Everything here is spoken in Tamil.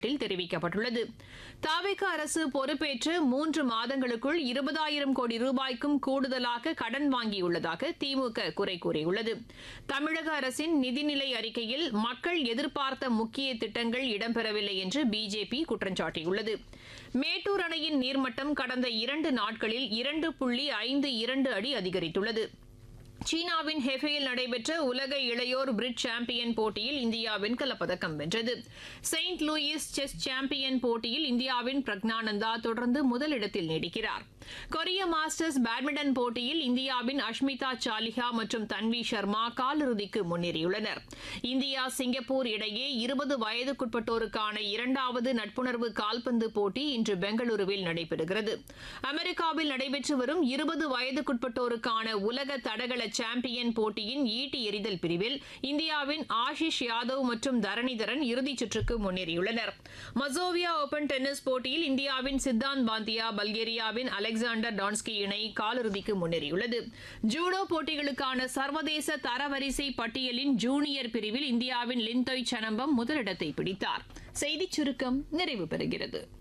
ில் தெரிவிக்கப்பட்டுள்ளது தாவேக அரசு பொறுப்பேற்று மூன்று மாதங்களுக்குள் இருபதாயிரம் கோடி ரூபாய்க்கும் கூடுதலாக கடன் வாங்கியுள்ளதாக திமுக குறை கூறியுள்ளது தமிழக அரசின் நிதிநிலை அறிக்கையில் மக்கள் எதிர்பார்த்த முக்கிய திட்டங்கள் இடம்பெறவில்லை என்று பிஜேபி குற்றம் சாட்டியுள்ளது மேட்டூர் அணையின் நீர்மட்டம் கடந்த இரண்டு நாட்களில் இரண்டு புள்ளி ஐந்து இரண்டு அடி அதிகரித்துள்ளது சீனாவின் ஹெஃபேயில் நடைபெற்ற உலக இளையோர் பிரிட் சாம்பியன் போட்டியில் இந்தியா வெண்கலப் பதக்கம் வென்றது செயின்ட் லூயிஸ் செஸ் சாம்பியன் போட்டியில் இந்தியாவின் பிரக்னானந்தா தொடர்ந்து முதலிடத்தில் நீடிக்கிறார் கொரிய மாஸ்டர்ஸ் பேட்மிண்டன் போட்டியில் இந்தியாவின் அஷ்மிதா சாலிஹா மற்றும் தன்வி சர்மா காலிறுதிக்கு முன்னேறியுள்ளனர் இந்தியா சிங்கப்பூர் இடையே இருபது வயதுக்குட்பட்டோருக்கான இரண்டாவது நட்புணர்வு கால்பந்து போட்டி இன்று பெங்களூருவில் நடைபெறுகிறது அமெரிக்காவில் நடைபெற்று வரும் இருபது வயதுக்குட்பட்டோருக்கான உலக தடகள சாம்பியன் போட்டியின் ஈட்டி எறிதல் பிரிவில் இந்தியாவின் ஆஷிஷ் யாதவ் மற்றும் தரணிதரன் இறுதிச் சுற்றுக்கு முன்னேறியுள்ளனர் மசோவியா ஓபன் டென்னிஸ் போட்டியில் இந்தியாவின் சித்தாந்த் பாந்தியா பல்கேரியாவின் அலெக்சாண்டர் டான்ஸ்கி இணை காலிறுதிக்கு முன்னேறியுள்ளது ஜூடோ போட்டிகளுக்கான சர்வதேச தரவரிசை பட்டியலின் ஜூனியர் பிரிவில் இந்தியாவின் லிந்தோய் சனம்பம் முதலிடத்தை பிடித்தார் செய்திச் சுருக்கம் நிறைவு பெறுகிறது